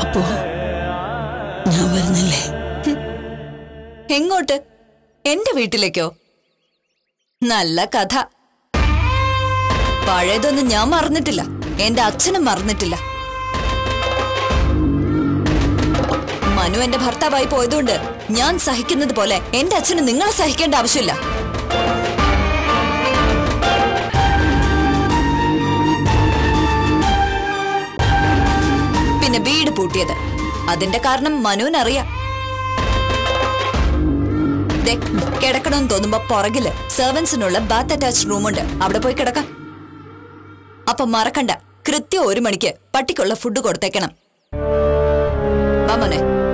അപ്പോ ഞാൻ വരുന്നില്ലേ എങ്ങോട്ട് എന്റെ വീട്ടിലേക്കോ നല്ല കഥ പഴയതൊന്നും ഞാൻ മറന്നിട്ടില്ല എന്റെ അച്ഛനും മറന്നിട്ടില്ല മനു എന്റെ ഭർത്താവായി പോയതുകൊണ്ട് ഞാൻ സഹിക്കുന്നത് പോലെ എന്റെ അച്ഛന് നിങ്ങളെ സഹിക്കേണ്ട ആവശ്യമില്ല പിന്നെ വീട് പൂട്ടിയത് അതിന്റെ കാരണം മനുവിനറിയാം ദേ, കിടക്കണമെന്ന് തോന്നുമ്പോ പുറകില് സെർവൻസിനുള്ള ബാത്ത് അറ്റാച്ച് റൂമുണ്ട് അവിടെ പോയി കിടക്കാം അപ്പൊ മറക്കണ്ട കൃത്യം ഒരു മണിക്ക് പട്ടിക്കുള്ള ഫുഡ് കൊടുത്തേക്കണം വാ മോനെ